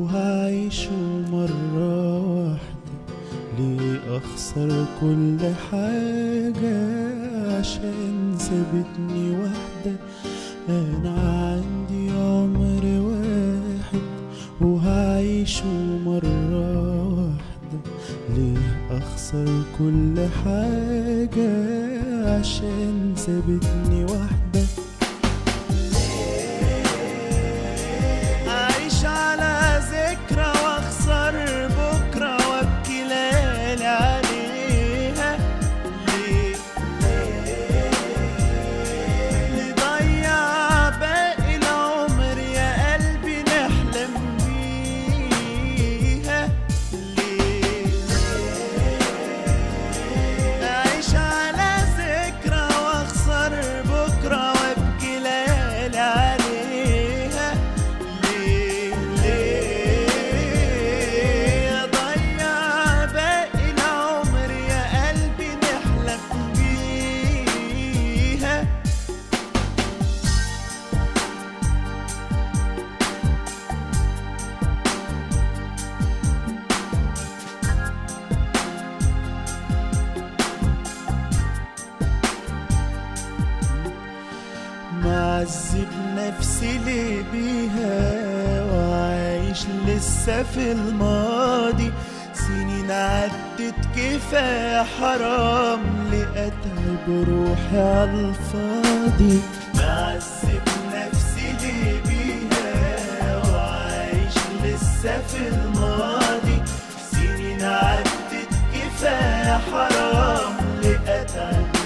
وهعيشه مرة واحدة ليه أخسر كل حاجة عشان سابتني واحدة أنا عندي عمر واحد وهعيشه مرة واحدة ليه أخسر كل حاجة عشان سابتني واحدة أعيش على ذكرى وأخسر بكرة وأبكي ليالي عليها ليه نضيع باقي العمر يا قلبي نحلم بيها ليه أعيش على ذكرى وأخسر بكرة وأبكي ليالي عليها ليه ليه أضيع باقي العمر يا قلبي نحلم بيها معذب نفسي ليه بيها وعايش لسه في الماضي سنين عدت كفاية حرام لأتعب روحي عالفاضي معذب نفسي ليه بيها وعايش لسه في الماضي سنين عدت كفاية حرام لأتعب